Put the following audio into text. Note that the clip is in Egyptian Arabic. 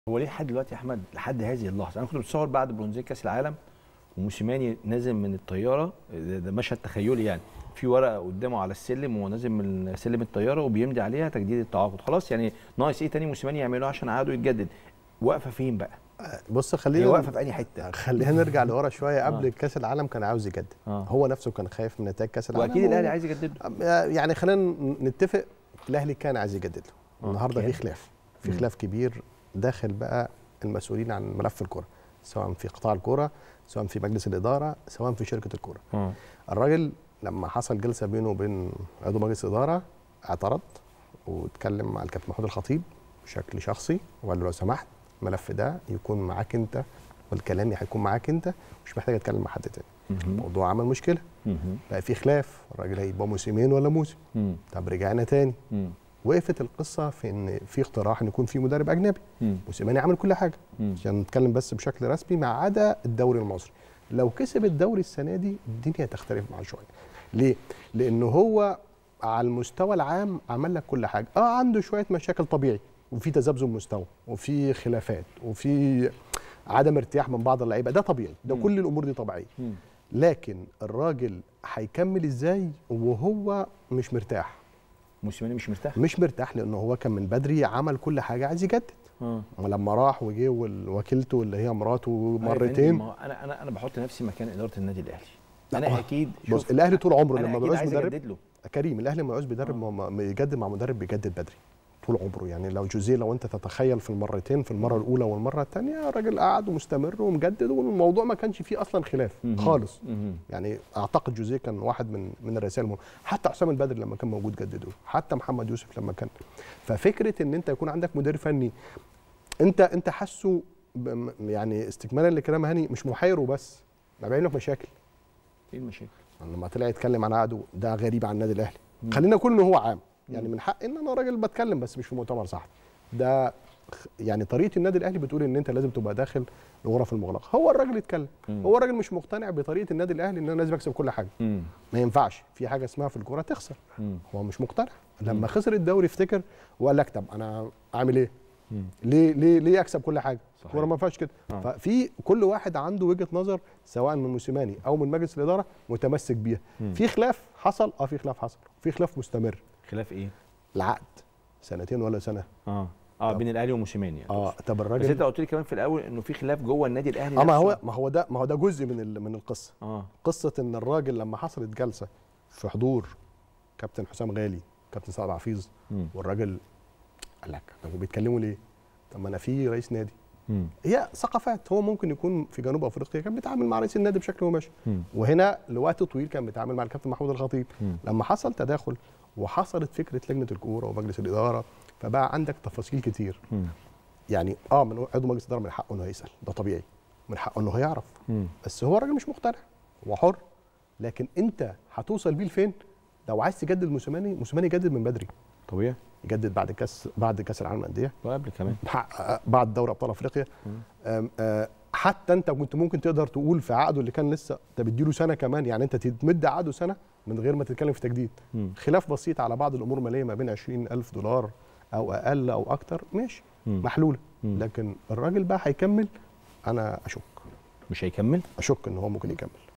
هو ليه لحد دلوقتي يا احمد لحد هذه اللحظه انا كنت بتصور بعد برونزيه كاس العالم وموسيماني نازل من الطياره ده, ده مشهد تخيلي يعني في ورقه قدامه على السلم وهو نازل من سلم الطياره وبيمضي عليها تجديد التعاقد خلاص يعني ناقص ايه تاني موسيماني يعمله عشان عقده يتجدد واقفه فين بقى بص هي خلينا واقفه في انهي حته خلينا نرجع لورا شويه قبل آه. كاس العالم كان عاوز يجدد آه. هو نفسه كان خايف من نتائج كاس العالم واكيد الاهلي و- عايز يجدد له آه، يعني خلينا نتفق الاهلي كان عايز يجدد له آه، النهارده كان. في خلاف في مم. خلاف كبير داخل بقى المسؤولين عن ملف الكره سواء في قطاع الكره سواء في مجلس الاداره سواء في شركه الكره اه الراجل لما حصل جلسه بينه وبين عضو مجلس الاداره اعترض واتكلم مع الكابتن محمود الخطيب بشكل شخصي وقال له لو سمحت الملف ده يكون معاك انت والكلام هيكون معاك انت مش محتاج اتكلم مع حد تاني الموضوع عمل مشكله بقى في خلاف الراجل هيبقى موسمين ولا موسم طب رجعنا تاني وقفت القصه في ان في اقتراح ان يكون في مدرب اجنبي موسيماني عمل كل حاجه عشان نتكلم بس بشكل رسمي ما عدا الدوري المصري لو كسب الدوري السنه دي الدنيا هتختلف معاه شويه ليه لانه هو على المستوى العام عمل لك كل حاجه اه عنده شويه مشاكل طبيعي وفي تذبذب مستوى وفي خلافات وفي عدم ارتياح من بعض اللعيبه ده طبيعي ده مم. كل الامور دي طبيعيه لكن الراجل هيكمل ازاي وهو مش مرتاح موسيماني مش مرتاح مش مرتاح لانه هو كان من بدري عمل كل حاجه عايز يجدد اه ولما راح وجه ووكيلته اللي هي مراته أيوة فندم، مرتين ما هو انا انا انا بحط نفسي مكان اداره النادي الاهلي لا، انا هو- اكيد بص شوف، الاهلي طول عمره انا لما اكيد بيعوز عايز مدرب اجدد له كريم الاهلي لما يعوز مدرب آه. ما ما يجدد مع مدرب بيجدد بدري طول عمره يعني لو جوزيه لو انت تتخيل في المرتين في المره الاولى والمره الثانيه الراجل قعد ومستمر ومجدد والموضوع ما كانش فيه اصلا خلاف مهم. خالص مهم. يعني اعتقد جوزيه كان واحد من من الرسائل المهمه حتى حسام البدري لما كان موجود جدده حتى محمد يوسف لما كان ففكره ان انت يكون عندك مدير فني انت انت حاسه ب- يعني استكمالا لكلام هاني مش محير وبس ده باين لك مشاكل ايه المشاكل لما طلع يتكلم عن عقده ده غريب عن النادي الاهلي مم. خلينا نقول ان هو عام يعني مم. من حق ان انا راجل بتكلم بس مش في مؤتمر صحفي ده خ- يعني طريقه النادي الاهلي بتقول ان انت لازم تبقى داخل الغرف المغلقه هو الراجل يتكلم مم. هو الراجل مش مقتنع بطريقه النادي الاهلي ان انا لازم اكسب كل حاجه مم. ما ينفعش في حاجه اسمها في الكوره تخسر مم. هو مش مقتنع مم. لما خسر الدوري افتكر وقال لك طب انا اعمل ايه مم. ليه ليه ليه اكسب كل حاجه صحيح. الكوره ما فيهاش كده آه. ففي كل واحد عنده وجهه نظر سواء من موسيماني او من مجلس الاداره متمسك بيها مم. في خلاف حصل اه في خلاف حصل في خلاف مستمر خلاف ايه العقد سنتين ولا سنه اه اه طب. بين الاهلي وموسيماني يعني اه تقصد. طب بس الراجل انت قلت لي كمان في الاول انه في خلاف جوه النادي الاهلي اه ما نفسه. هو ما هو ده ما هو ده جزء من ال- من القصه اه قصه ان الراجل لما حصلت جلسه في حضور كابتن حسام غالي كابتن سعد حفيظ مم. والراجل قال لك طب بيتكلموا ليه؟ طب ما انا في رئيس نادي مم. هي ثقافات هو ممكن يكون في جنوب افريقيا كان بيتعامل مع رئيس النادي بشكل مباشر مم. وهنا لوقت طويل كان بيتعامل مع الكابتن محمود الخطيب مم. لما حصل تداخل وحصلت فكره لجنه الكوره ومجلس الاداره فبقى عندك تفاصيل كتير مم. يعني اه من عضو مجلس الاداره من حقه انه يسال ده طبيعي من حقه انه يعرف مم. بس هو الراجل مش مقتنع هو حر لكن انت هتوصل بيه لفين لو عايز تجدد موسيماني موسيماني يجدد من بدري طبيعي يجدد بعد كاس بعد كاس العالم للانديه وقبل كمان بع- بعد دوري ابطال افريقيا مم. أم، آه، حتى انت كنت ممكن تقدر تقول في عقده اللي كان لسه انت بتديله سنه كمان يعني انت تمد عقده سنه من غير ما تتكلم في تجديد مم. خلاف بسيط على بعض الامور الماليه ما بين 20000 دولار او اقل او اكتر ماشي مم. محلوله مم. لكن الراجل بقى هيكمل انا اشك مش هيكمل اشك ان هو ممكن يكمل